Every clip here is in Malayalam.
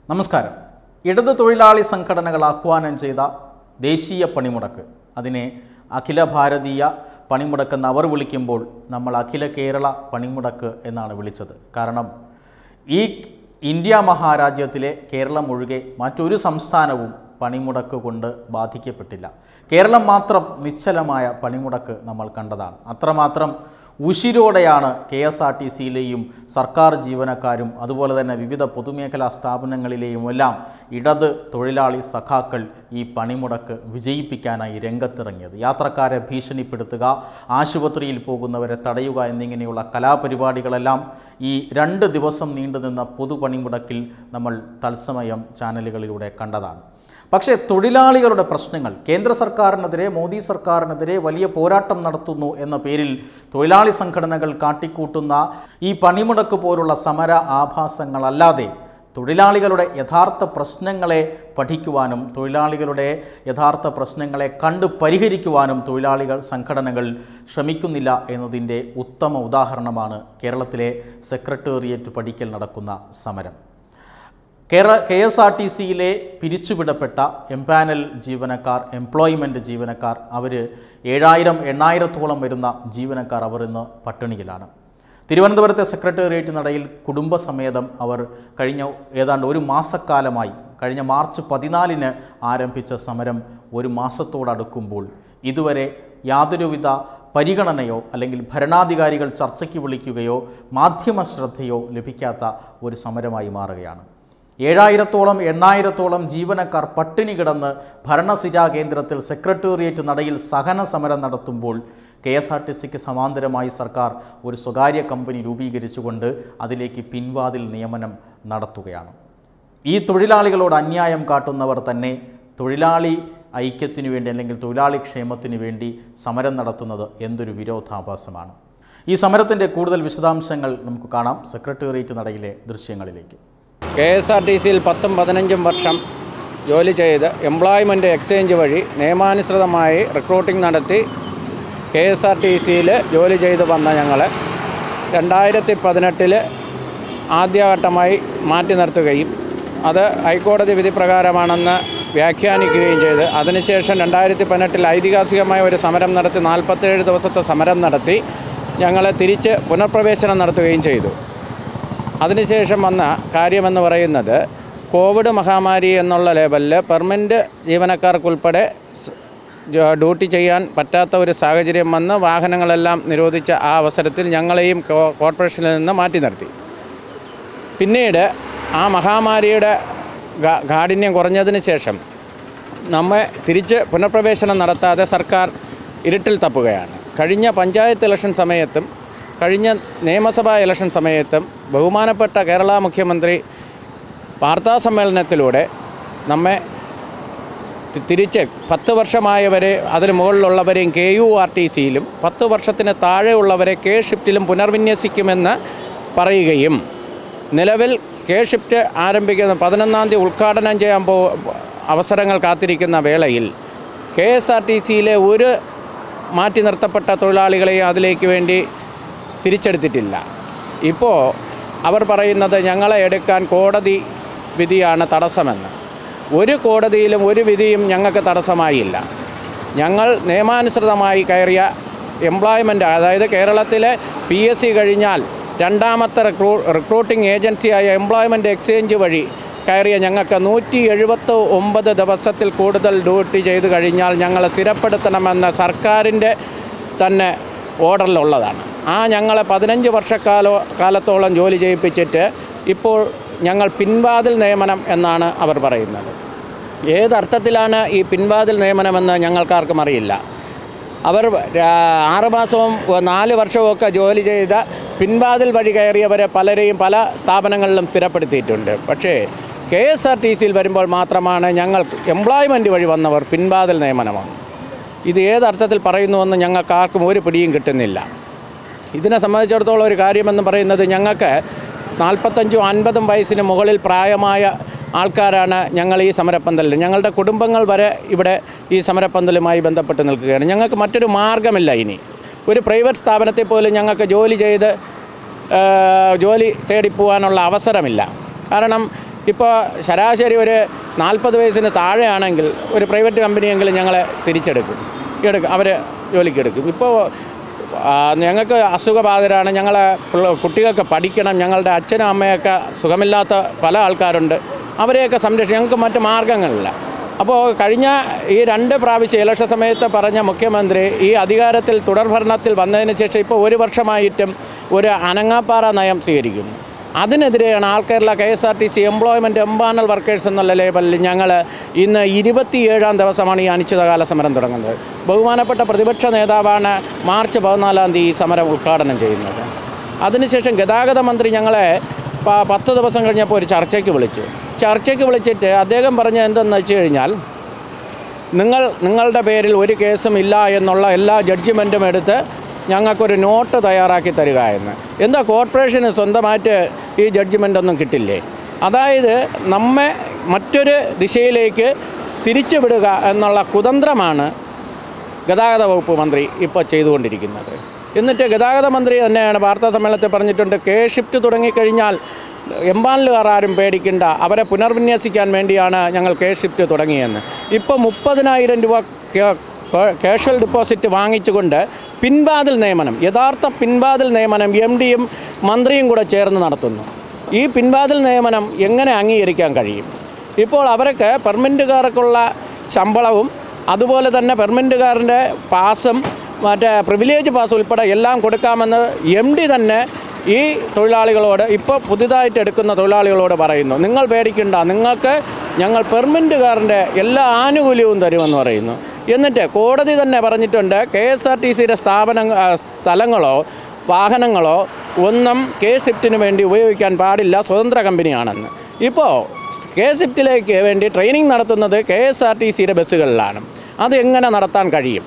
നമസ്കാരം ഇടത് തൊഴിലാളി സംഘടനകൾ ആഹ്വാനം ചെയ്ത ദേശീയ പണിമുടക്ക് അതിനെ അഖില ഭാരതീയ പണിമുടക്കെന്ന് അവർ വിളിക്കുമ്പോൾ നമ്മൾ അഖില കേരള പണിമുടക്ക് എന്നാണ് വിളിച്ചത് കാരണം ഈ ഇന്ത്യ മഹാരാജ്യത്തിലെ കേരളം ഒഴികെ മറ്റൊരു സംസ്ഥാനവും പണിമുടക്ക് കൊണ്ട് ബാധിക്കപ്പെട്ടില്ല കേരളം മാത്രം നിശ്ചലമായ പണിമുടക്ക് നമ്മൾ കണ്ടതാണ് അത്രമാത്രം ഉശിരോടെയാണ് കെ എസ് ആർ ടി സിയിലെയും സർക്കാർ ജീവനക്കാരും അതുപോലെ തന്നെ വിവിധ പൊതുമേഖലാ സ്ഥാപനങ്ങളിലെയും എല്ലാം ഇടത് തൊഴിലാളി സഖാക്കൾ ഈ പണിമുടക്ക് വിജയിപ്പിക്കാനായി രംഗത്തിറങ്ങിയത് യാത്രക്കാരെ ഭീഷണിപ്പെടുത്തുക ആശുപത്രിയിൽ പോകുന്നവരെ തടയുക എന്നിങ്ങനെയുള്ള കലാപരിപാടികളെല്ലാം ഈ രണ്ട് ദിവസം നീണ്ടുനിന്ന പൊതുപണിമുടക്കിൽ നമ്മൾ തത്സമയം ചാനലുകളിലൂടെ കണ്ടതാണ് പക്ഷേ തൊഴിലാളികളുടെ പ്രശ്നങ്ങൾ കേന്ദ്ര സർക്കാരിനെതിരെ മോദി സർക്കാരിനെതിരെ വലിയ പോരാട്ടം നടത്തുന്നു എന്ന പേരിൽ തൊഴിലാളി സംഘടനകൾ കാട്ടിക്കൂട്ടുന്ന ഈ പണിമുടക്ക് പോലുള്ള സമര ആഭാസങ്ങളല്ലാതെ തൊഴിലാളികളുടെ യഥാർത്ഥ പ്രശ്നങ്ങളെ പഠിക്കുവാനും തൊഴിലാളികളുടെ യഥാർത്ഥ പ്രശ്നങ്ങളെ കണ്ട് പരിഹരിക്കുവാനും തൊഴിലാളികൾ സംഘടനകൾ ശ്രമിക്കുന്നില്ല എന്നതിൻ്റെ ഉത്തമ ഉദാഹരണമാണ് കേരളത്തിലെ സെക്രട്ടേറിയറ്റ് പടിക്കൽ നടക്കുന്ന സമരം Kerala K S R T സിയിലെ പിരിച്ചുവിടപ്പെട്ട എംപാനൽ ജീവനക്കാർ എംപ്ലോയ്മെൻറ്റ് ജീവനക്കാർ അവർ ഏഴായിരം എണ്ണായിരത്തോളം വരുന്ന ജീവനക്കാർ അവർ ഇന്ന് പട്ടിണിയിലാണ് തിരുവനന്തപുരത്തെ സെക്രട്ടേറിയറ്റ് നടയിൽ കുടുംബസമേതം അവർ കഴിഞ്ഞ ഏതാണ്ട് ഒരു മാസക്കാലമായി കഴിഞ്ഞ മാർച്ച് പതിനാലിന് ആരംഭിച്ച സമരം ഒരു മാസത്തോടടുക്കുമ്പോൾ ഇതുവരെ യാതൊരുവിധ പരിഗണനയോ അല്ലെങ്കിൽ ഭരണാധികാരികൾ ചർച്ചയ്ക്ക് വിളിക്കുകയോ മാധ്യമ ശ്രദ്ധയോ ലഭിക്കാത്ത ഒരു സമരമായി മാറുകയാണ് ഏഴായിരത്തോളം എണ്ണായിരത്തോളം ജീവനക്കാർ പട്ടിണി കിടന്ന് ഭരണസിരാ കേന്ദ്രത്തിൽ സെക്രട്ടേറിയറ്റ് നടയിൽ സഹന സമരം നടത്തുമ്പോൾ കെ എസ് ആർ ടി സിക്ക് സമാന്തരമായി സർക്കാർ ഒരു സ്വകാര്യ കമ്പനി രൂപീകരിച്ചുകൊണ്ട് അതിലേക്ക് പിൻവാതിൽ നിയമനം നടത്തുകയാണ് ഈ തൊഴിലാളികളോട് അന്യായം കാട്ടുന്നവർ തന്നെ തൊഴിലാളി ഐക്യത്തിനു വേണ്ടി അല്ലെങ്കിൽ തൊഴിലാളി ക്ഷേമത്തിനു വേണ്ടി സമരം നടത്തുന്നത് എന്തൊരു വിരോധാഭാസമാണ് ഈ സമരത്തിൻ്റെ കൂടുതൽ വിശദാംശങ്ങൾ നമുക്ക് കാണാം സെക്രട്ടേറിയറ്റ് നടയിലെ ദൃശ്യങ്ങളിലേക്ക് കെ എസ് ആർ ടി സിയിൽ പത്തും പതിനഞ്ചും വർഷം ജോലി ചെയ്ത് എംപ്ലോയ്മെൻറ്റ് എക്സ്ചേഞ്ച് വഴി നിയമാനുസൃതമായി റിക്രൂട്ടിംഗ് നടത്തി കെ എസ് ആർ ടി സിയിൽ ജോലി ചെയ്ത് വന്ന ഞങ്ങൾ രണ്ടായിരത്തി പതിനെട്ടിൽ ആദ്യഘട്ടമായി മാറ്റി നിർത്തുകയും അത് ഹൈക്കോടതി വിധി പ്രകാരമാണെന്ന് വ്യാഖ്യാനിക്കുകയും ചെയ്ത് അതിനുശേഷം രണ്ടായിരത്തി പതിനെട്ടിൽ ഐതിഹാസികമായ ഒരു സമരം നടത്തി നാൽപ്പത്തേഴ് ദിവസത്തെ സമരം നടത്തി ഞങ്ങളെ തിരിച്ച് പുനഃപ്രവേശനം നടത്തുകയും ചെയ്തു അതിനുശേഷം വന്ന കാര്യമെന്ന് പറയുന്നത് കോവിഡ് മഹാമാരി എന്നുള്ള ലെവലിൽ പെർമനൻ്റ് ജീവനക്കാർക്കുൾപ്പെടെ സ് ജോ- ഡ്യൂട്ടി ചെയ്യാൻ പറ്റാത്ത ഒരു സാഹചര്യം വന്ന് വാഹനങ്ങളെല്ലാം നിരോധിച്ച ആ അവസരത്തിൽ ഞങ്ങളെയും കോ- കോർപ്പറേഷനിൽ നിന്ന് മാറ്റി നിർത്തി പിന്നീട് ആ മഹാമാരിയുടെ ഗാ- കാഠിന്യം കുറഞ്ഞതിന് ശേഷം നമ്മെ തിരിച്ച് പുനഃപ്രവേശനം നടത്താതെ സർക്കാർ ഇരുട്ടിൽ തപ്പുകയാണ് കഴിഞ്ഞ പഞ്ചായത്ത് ഇലക്ഷൻ സമയത്തും കഴിഞ്ഞ നിയമസഭാ ഇലക്ഷൻ സമയത്തും ബഹുമാനപ്പെട്ട കേരള മുഖ്യമന്ത്രി വാർത്താ സമ്മേളനത്തിലൂടെ നമ്മെ തി- തിരിച്ച് പത്ത് വർഷമായവരെ അതിന് മുകളിലുള്ളവരെയും കെ യു ആർ ടി സിയിലും പത്ത് വർഷത്തിന് താഴെയുള്ളവരെ കെ ഷിഫ്റ്റിലും പുനർവിന്യസിക്കുമെന്ന് പറയുകയും നിലവിൽ കെ ഷിഫ്റ്റ് ആരംഭിക്കുന്ന പതിനൊന്നാം തീയതി ഉദ്ഘാടനം ചെയ്യാൻ പോ അവസരങ്ങൾ കാത്തിരിക്കുന്ന വേളയിൽ കെ എസ് ആർ ടി സിയിലെ ഒരു മാറ്റി നിർത്തപ്പെട്ട തൊഴിലാളികളെയും അതിലേക്ക് വേണ്ടി തിരിച്ചെടുത്തിട്ടില്ല ഇപ്പോൾ അവർ പറയുന്നത് ഞങ്ങളെ എടുക്കാൻ കോടതി വിധിയാണ് തടസ്സമെന്ന് ഒരു കോടതിയിലും ഒരു വിധിയും ഞങ്ങൾക്ക് തടസ്സമായില്ല ഞങ്ങൾ നിയമാനുസൃതമായി കയറിയ എംപ്ലോയ്മെൻ്റ് അതായത് കേരളത്തിലെ പി എസ് സി കഴിഞ്ഞാൽ രണ്ടാമത്തെ റിക്രൂ റിക്രൂട്ടിംഗ് ഏജൻസിയായ എംപ്ലോയ്മെൻറ്റ് എക്സ്ചേഞ്ച് വഴി കയറിയ ഞങ്ങൾക്ക് നൂറ്റി എഴുപത്തി ഒമ്പത് ദിവസത്തിൽ കൂടുതൽ ഡ്യൂട്ടി ചെയ്ത് കഴിഞ്ഞാൽ ഞങ്ങളെ സ്ഥിരപ്പെടുത്തണമെന്ന സർക്കാരിൻ്റെ തന്നെ ഓർഡറിലുള്ളതാണ് ആ ഞങ്ങളെ പതിനഞ്ച് വർഷക്കാലോ കാലത്തോളം ജോലി ചെയ്യിപ്പിച്ചിട്ട് ഇപ്പോൾ ഞങ്ങൾ പിൻവാതിൽ നിയമനം എന്നാണ് അവർ പറയുന്നത് ഏതർത്ഥത്തിലാണ് ഈ പിൻവാതിൽ നിയമനമെന്ന് ഞങ്ങൾക്കാർക്കും അറിയില്ല അവർ രാ- ആറ് മാസവും ഒ- നാല് വർഷവും ഒക്കെ ജോലി ചെയ്ത പിൻവാതിൽ വഴി കയറിയവരെ പലരെയും പല സ്ഥാപനങ്ങളിലും സ്ഥിരപ്പെടുത്തിയിട്ടുണ്ട് പക്ഷേ കെ എസ് ആർ ടി സിയിൽ വരുമ്പോൾ മാത്രമാണ് ഞങ്ങൾ എംപ്ലോയ്മെൻറ്റ് വഴി വന്നവർ പിൻവാതിൽ നിയമനമാണ് ഇത് ഏതർത്ഥത്തിൽ പറയുന്നുവെന്ന് ഞങ്ങൾക്ക് ആർക്കും ഒരു പിടിയും കിട്ടുന്നില്ല ഇതിനെ സംബന്ധിച്ചിടത്തോളം ഒരു കാര്യമെന്ന് പറയുന്നത് ഞങ്ങൾക്ക് നാൽപ്പത്തഞ്ചും അൻപതും വയസ്സിന് മുകളിൽ പ്രായമായ ആൾക്കാരാണ് ഞങ്ങൾ ഈ സമരപ്പന്തലിൽ ഞങ്ങളുടെ കുടുംബങ്ങൾ വരെ ഇവിടെ ഈ സമരപ്പന്തലുമായി ബന്ധപ്പെട്ട് നിൽക്കുകയാണ് ഞങ്ങൾക്ക് മറ്റൊരു മാർഗമില്ല ഇനി ഒരു പ്രൈവറ്റ് സ്ഥാപനത്തിൽ പോലും ഞങ്ങൾക്ക് ജോലി ചെയ്ത് ആ, ജോലി തേടിപ്പോവാനുള്ള അവസരമില്ല കാരണം ഇപ്പോൾ ശരാശരി ഒരു നാൽപ്പത് വയസ്സിന് താഴെയാണെങ്കിൽ ഒരു പ്രൈവറ്റ് കമ്പനിയെങ്കിലും ഞങ്ങളെ തിരിച്ചെടുക്കും എടുക്കും അവർ ജോലിക്ക് എടുക്കും ഇപ്പോൾ ആ, ഞങ്ങൾക്ക് അസുഖബാധിതരാണ് ഞങ്ങളെ പിള്ള- കുട്ടികൾക്ക് പഠിക്കണം ഞങ്ങളുടെ അച്ഛനും അമ്മയൊക്കെ സുഖമില്ലാത്ത പല ആൾക്കാരുണ്ട് അവരെയൊക്കെ സംരക്ഷിക്കും ഞങ്ങൾക്ക് മറ്റ് മാർഗങ്ങളില്ല അപ്പോൾ കഴിഞ്ഞ ഈ രണ്ട് പ്രാവശ്യം ഇലക്ഷൻ സമയത്ത് പറഞ്ഞ മുഖ്യമന്ത്രി ഈ അധികാരത്തിൽ തുടർഭരണത്തിൽ വന്നതിന് ശേഷം ഇപ്പോൾ ഒരു വർഷമായിട്ടും ഒരു അനങ്ങാപ്പാറ നയം സ്വീകരിക്കുന്നു അതിനെതിരെയാണ് all Kerala K S R T C employment empanel workers എന്നുള്ള ലേബലിൽ ഞങ്ങൾ ഇന്ന് ഇരുപത്തിയേഴാം ദിവസമാണ് ഈ അനിശ്ചിതകാല സമരം തുടങ്ങുന്നത് ബഹുമാനപ്പെട്ട പ്രതിപക്ഷ നേതാവാണ് മാർച്ച് പതിനാലാം തീയതി ഈ സമരം ഉദ്ഘാടനം ചെയ്യുന്നത് അതിനുശേഷം ഗതാഗത മന്ത്രി ഞങ്ങളെ പ- പത്ത് ദിവസം കഴിഞ്ഞപ്പോൾ ഒരു ചർച്ചയ്ക്ക് വിളിച്ചു ചർച്ചയ്ക്ക് വിളിച്ചിട്ട് അദ്ദേഹം പറഞ്ഞത് എന്തെന്ന് വെച്ച് കഴിഞ്ഞാൽ നിങ്ങൾ നിങ്ങളുടെ പേരിൽ ഒരു കേസും ഇല്ല എന്നുള്ള എല്ലാ ജഡ്ജിമെൻറ്റും എടുത്ത് ഞങ്ങൾക്കൊരു നോട്ട് തയ്യാറാക്കി തരിക എന്ന് എന്താ കോർപ്പറേഷന് സ്വന്തമായിട്ട് ഈ ജഡ്ജിമെൻ്റ് ഒന്നും കിട്ടില്ലേ അതായത് നമ്മെ മറ്റൊരു ദിശയിലേക്ക് തിരിച്ചു വിടുക എന്നുള്ള കുതന്ത്രമാണ് ഗതാഗത വകുപ്പ് മന്ത്രി ഇപ്പോൾ ചെയ്തുകൊണ്ടിരിക്കുന്നത് എന്നിട്ട് ഗതാഗത മന്ത്രി തന്നെയാണ് വാർത്താ സമ്മേളനത്തിൽ പറഞ്ഞിട്ടുണ്ട് കെ ഷിഫ്റ്റ് തുടങ്ങിക്കഴിഞ്ഞാൽ എംപാനലുകാർ ആരും പേടിക്കണ്ട അവരെ പുനർവിന്യസിക്കാൻ വേണ്ടിയാണ് ഞങ്ങൾ കെ ഷിഫ്റ്റ് തുടങ്ങിയെന്ന് ഇപ്പോൾ മുപ്പതിനായിരം രൂപ ക്യാഷ്വൽ ഡിപ്പോസിറ്റ് വാങ്ങിച്ചുകൊണ്ട് പിൻവാതിൽ നിയമനം യഥാർത്ഥ പിൻവാതിൽ നിയമനം എം ഡിയും മന്ത്രിയും കൂടെ ചേർന്ന് നടത്തുന്നു ഈ പിൻവാതിൽ നിയമനം എങ്ങനെ അംഗീകരിക്കാൻ കഴിയും ഇപ്പോൾ അവർക്ക് പെർമനൻറ്റുകാർക്കുള്ള ശമ്പളവും അതുപോലെ തന്നെ പെർമനൻറ്റുകാരൻ്റെ പാസും മറ്റേ പ്രിവിലേജ് പാസ് ഉൾപ്പെടെ എല്ലാം കൊടുക്കാമെന്ന് എം ഡി തന്നെ ഈ തൊഴിലാളികളോട് ഇപ്പോൾ പുതുതായിട്ട് എടുക്കുന്ന തൊഴിലാളികളോട് പറയുന്നു നിങ്ങൾ പേടിക്കണ്ട നിങ്ങൾക്ക് ഞങ്ങൾ പെർമനൻറ്റുകാരൻ്റെ എല്ലാ ആനുകൂല്യവും തരുമെന്ന് പറയുന്നു എന്നിട്ട് കോടതി തന്നെ പറഞ്ഞിട്ടുണ്ട് കെ എസ് ആർ ടി സിയുടെ സ്ഥാപന ആ, സ്ഥലങ്ങളോ വാഹനങ്ങളോ ഒന്നും കെ സിഫ്റ്റിന് വേണ്ടി ഉപയോഗിക്കാൻ പാടില്ല സ്വതന്ത്ര കമ്പനിയാണെന്ന് ഇപ്പോൾ കെ സിഫ്റ്റിലേക്ക് വേണ്ടി ട്രെയിനിങ് നടത്തുന്നത് കെ എസ് ആർ ടി സിയുടെ ബസ്സുകളിലാണ് അത് എങ്ങനെ നടത്താൻ കഴിയും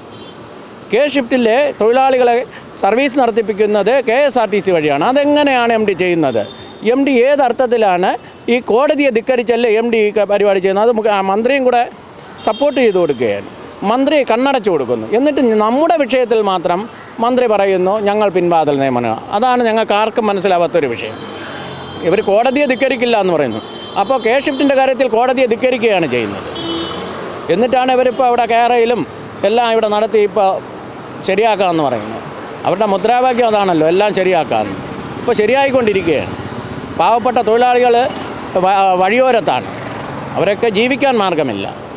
കെ ഷിഫ്റ്റിലെ തൊഴിലാളികളെ സർവീസ് നടത്തിപ്പിക്കുന്നത് K S R T C വഴിയാണ് അതെങ്ങനെയാണ് എം ഡി ചെയ്യുന്നത് എം ഡി ഏത് അർത്ഥത്തിലാണ് ഈ കോടതിയെ ധിക്കരിച്ചല്ലേ എം ഡി ഈ പരിപാടി ചെയ്യുന്നത് അത് മുഖ- ആ മന്ത്രിയും കൂടെ സപ്പോർട്ട് ചെയ്ത് കൊടുക്കുകയാണ് മന്ത്രി കണ്ണടച്ചു കൊടുക്കുന്നു എന്നിട്ട് നമ്മുടെ വിഷയത്തിൽ മാത്രം മന്ത്രി പറയുന്നു ഞങ്ങൾ പിൻവാതിൽ നിയമനം അതാണ് ഞങ്ങൾക്ക് ആർക്കും മനസ്സിലാവാത്തൊരു വിഷയം ഇവർ കോടതിയെ ധിക്കരിക്കില്ല എന്ന് പറയുന്നു അപ്പോൾ കെ ഷിഫ്റ്റിൻ്റെ കാര്യത്തിൽ കോടതിയെ ധിക്കരിക്കുകയാണ് ചെയ്യുന്നത് എന്നിട്ടാണ് ഇവരിപ്പോൾ അവിടെ കേരളയിലും എല്ലാം ഇവിടെ നടത്തി ഇപ്പോൾ ശരിയാക്കാമെന്ന് പറയുന്നത് അവരുടെ മുദ്രാവാക്യം അതാണല്ലോ എല്ലാം ശരിയാക്കാമെന്ന് ഇപ്പോൾ ശരിയായിക്കൊണ്ടിരിക്കുകയാണ് പാവപ്പെട്ട തൊഴിലാളികൾ വഴിയോരത്താണ് അവരൊക്കെ ജീവിക്കാൻ മാർഗമില്ല